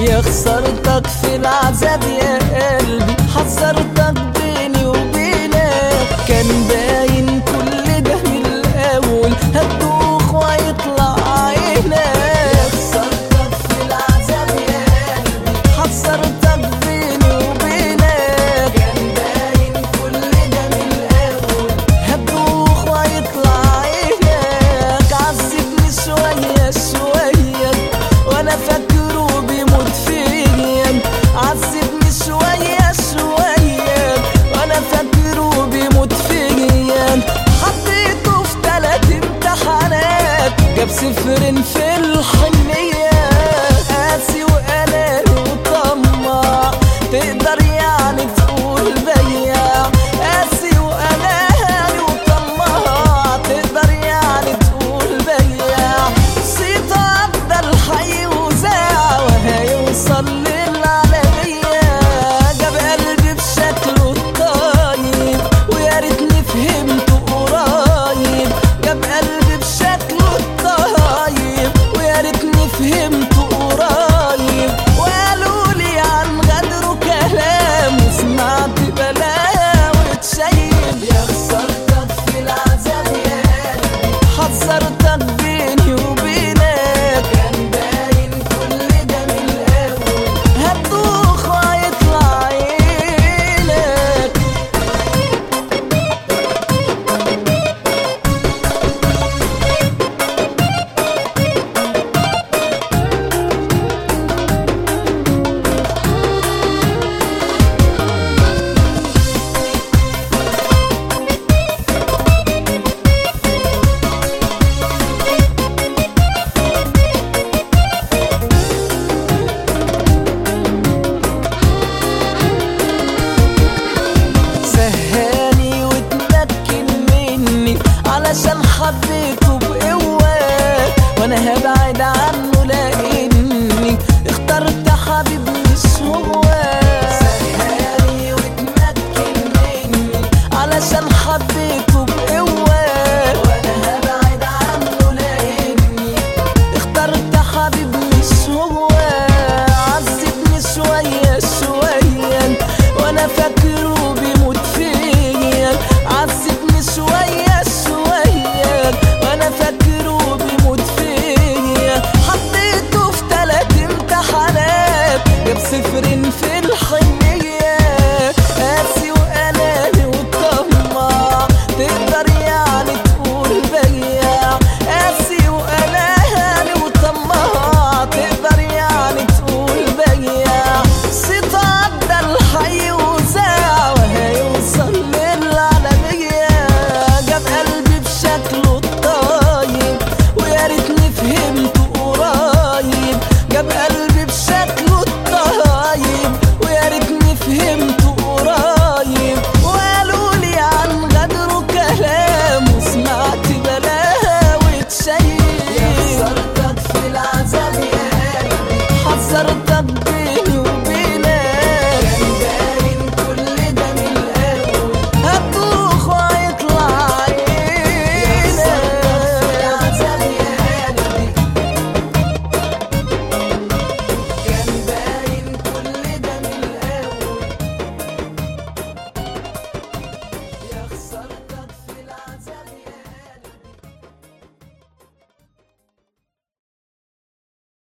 يا خسرتك في العذاب يا قلبي حذرتك بيني وبينك كان باين كل ده من الاول هتدوخ ويطلع عينك يا خسرتك في العذاب يا قلبي حذرتك بيني وبينك كان باين كل ده من الاول هتدوخ ويطلع عينك عذبني شويه شويه وانا فاكره بيموت فيا عذبني شويه شويه وانا فاكره بيموت فيا حطيته في تلات امتحانات جاب صفرين في الحنيه قاسي واناني وطماع تقدر يعني تقول بياع قاسي واناني وطماع تقدر يعني تقول بياع صيت عدى الحي وزاع وهيوصل للعالمية جاب قلبي بشكله الطيب ويا ريتني فهمته قريب جاب قلبي بشكله الطيب ويا ريتني فهمته قريب وقالوا لي عن غدره كلام وسمعت بلاوي تشيب يا خسرتك في العذاب يا قلبي حذرتك بيني وبينك كان باين كل ده من الاول هتدوخ وهيطلع عينك سهاني وتمكن مني علشان حبيته بقوة وانا هبعد عنه لقيت